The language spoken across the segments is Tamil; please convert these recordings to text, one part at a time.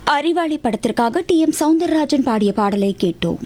அறிவாளி படத்திற்காக டி எம் சவுந்தரராஜன் பாடிய பாடலை கேட்டோம்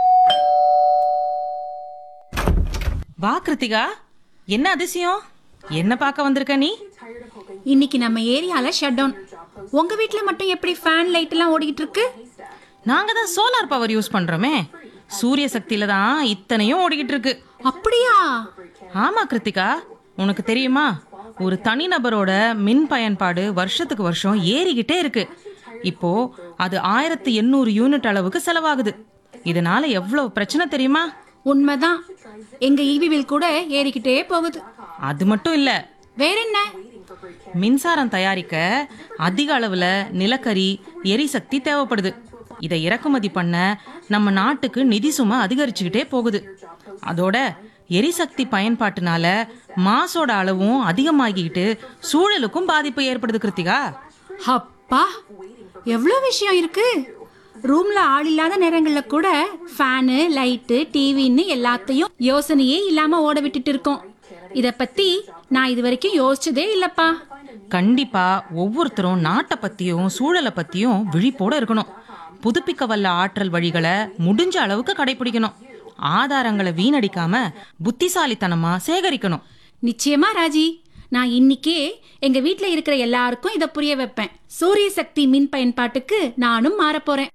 வா கிருத்திகா என்ன அதிசயம் என்ன பார்க்க வந்திருக்க நீ இன்னைக்கு நம்ம ஏரியால ஷட் டவுன் உங்க வீட்ல மட்டும் எப்படி ஃபேன் லைட் எல்லாம் ஓடிக்கிட்டு இருக்கு நாங்க தான் சோலார் பவர் யூஸ் பண்றோமே சூரிய சக்தியில தான் இத்தனையும் ஓடிக்கிட்டு இருக்கு அப்படியா ஆமா கிருத்திகா உனக்கு தெரியுமா ஒரு தனிநபரோட மின் பயன்பாடு வருஷத்துக்கு வருஷம் ஏறிக்கிட்டே இருக்கு இப்போ அது ஆயிரத்தி எண்ணூறு யூனிட் அளவுக்கு செலவாகுது இதனால எவ்வளவு பிரச்சனை தெரியுமா உண்மைதான் எங்க ஈவி பில் கூட ஏறிக்கிட்டே போகுது அது மட்டும் இல்ல வேற என்ன மின்சாரம் தயாரிக்க அதிக அளவுல நிலக்கரி எரிசக்தி தேவைப்படுது இதை இறக்குமதி பண்ண நம்ம நாட்டுக்கு நிதி சுமை அதிகரிச்சுக்கிட்டே போகுது அதோட எரிசக்தி பயன்பாட்டுனால மாசோட அளவும் அதிகமாகிக்கிட்டு சூழலுக்கும் பாதிப்பு ஏற்படுது கிருத்திகா அப்பா எவ்வளோ விஷயம் இருக்கு ரூம்ல ஆள் இல்லாத நேரங்கள்ல கூட ஃபேனு லைட்டு டிவின்னு எல்லாத்தையும் யோசனையே இல்லாம ஓட விட்டுட்டு இருக்கோம் இத பத்தி நான் இது வரைக்கும் யோசிச்சதே இல்லப்பா கண்டிப்பா ஒவ்வொருத்தரும் நாட்டை பத்தியும் சூழலை பத்தியும் விழிப்போட இருக்கணும் புதுப்பிக்க வல்ல ஆற்றல் வழிகளை முடிஞ்ச அளவுக்கு கடைபிடிக்கணும் ஆதாரங்களை வீணடிக்காம புத்திசாலித்தனமா சேகரிக்கணும் நிச்சயமா ராஜி நான் இன்னிக்கே எங்க வீட்ல இருக்கிற எல்லாருக்கும் இத புரிய வைப்பேன் சூரிய சக்தி மின் பயன்பாட்டுக்கு நானும் மாறப் போறேன்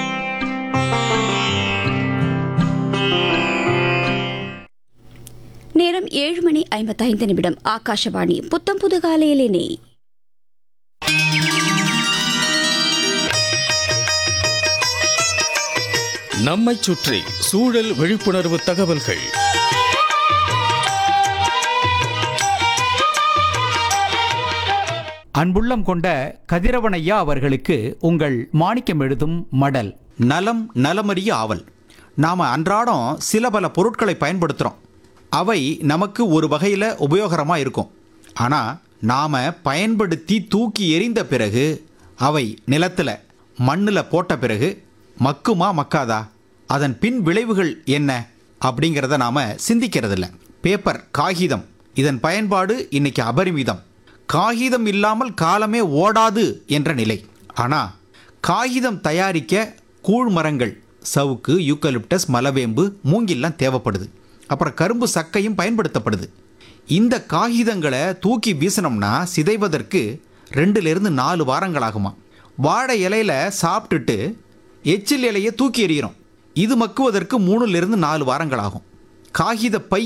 நேரம் ஏழு மணி ஐம்பத்தைந்து நிமிடம் ஆகாஷவாணி புத்தம் புது காலையிலேனே நம்மைச் சுற்றி சூழல் விழிப்புணர்வு தகவல்கள் அன்புள்ளம் கொண்ட கதிரவனையா அவர்களுக்கு உங்கள் மாணிக்கம் எழுதும் மடல் நலம் நலமறிய ஆவல் நாம் அன்றாடம் சில பல பொருட்களை பயன்படுத்துகிறோம் அவை நமக்கு ஒரு வகையில் உபயோகரமாக இருக்கும் ஆனால் நாம் பயன்படுத்தி தூக்கி எறிந்த பிறகு அவை நிலத்தில் மண்ணில் போட்ட பிறகு மக்குமா மக்காதா அதன் பின் விளைவுகள் என்ன அப்படிங்கிறத நாம் சிந்திக்கிறதில்ல பேப்பர் காகிதம் இதன் பயன்பாடு இன்னைக்கு அபரிமிதம் காகிதம் இல்லாமல் காலமே ஓடாது என்ற நிலை ஆனால் காகிதம் தயாரிக்க கூழ் மரங்கள் சவுக்கு யூக்கலிப்டஸ் மலவேம்பு மூங்கில்லாம் தேவைப்படுது அப்புறம் கரும்பு சக்கையும் பயன்படுத்தப்படுது இந்த காகிதங்களை தூக்கி வீசினோம்னா சிதைவதற்கு ரெண்டுலேருந்து நாலு வாரங்கள் ஆகுமா வாழை இலையில சாப்பிட்டுட்டு எச்சில் இலையை தூக்கி எறிகிறோம் இது மக்குவதற்கு மூணுலேருந்து நாலு வாரங்கள் ஆகும் காகித பை